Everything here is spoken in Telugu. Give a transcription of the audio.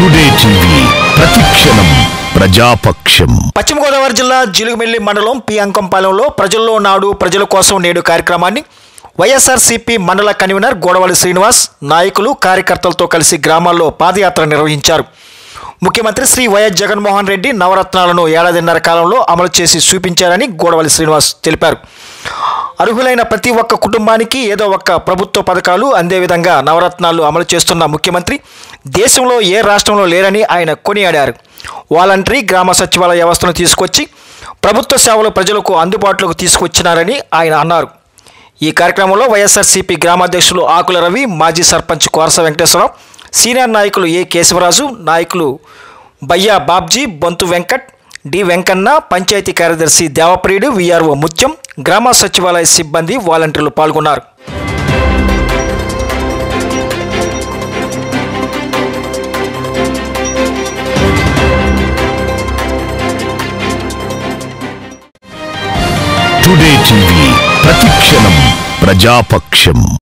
టుడే టీవీ ప్రతిక్షణం ప్రజాపక్షం పశ్చిమ గోదావరి జిల్లా జిలుగుమిల్లి మండలం పి అంకంపాలెంలో ప్రజల్లో నాడు ప్రజల కోసం నేడు కార్యక్రమాన్ని వైఎస్ఆర్సీపీ మండల కన్వీనర్ గోడవల్లి శ్రీనివాస్ నాయకులు కార్యకర్తలతో కలిసి గ్రామాల్లో పాదయాత్ర నిర్వహించారు ముఖ్యమంత్రి శ్రీ వైఎస్ జగన్మోహన్ రెడ్డి నవరత్నాలను ఏడాదిన్నర కాలంలో అమలు చేసి చూపించారని గోడవల్లి శ్రీనివాస్ తెలిపారు అర్హులైన ప్రతి ఒక్క కుటుంబానికి ఏదో ఒక్క ప్రభుత్వ పథకాలు అందే విధంగా నవరత్నాలు అమలు చేస్తున్న ముఖ్యమంత్రి దేశంలో ఏ రాష్ట్రంలో లేరని ఆయన కొనియాడారు వాలంటరీ గ్రామ సచివాలయ వ్యవస్థను తీసుకొచ్చి ప్రభుత్వ సేవలు ప్రజలకు అందుబాటులోకి తీసుకొచ్చినారని ఆయన అన్నారు ఈ కార్యక్రమంలో వైఎస్ఆర్సీపీ గ్రామాధ్యక్షులు ఆకుల రవి మాజీ సర్పంచ్ కోరస వెంకటేశ్వరరావు సీనియర్ నాయకులు ఏ కేశవరాజు నాయకులు బయ్యా బాబ్జీ బొంతు వెంకట్ డి వెంకన్న పంచాయతీ కార్యదర్శి దేవప్రియుడు విఆర్ఓ ముత్యం గ్రామ సచివాలయ సిబ్బంది వాలంటీర్లు పాల్గొన్నారు టుడే టీవీ ప్రతిక్షణం ప్రజాపక్షం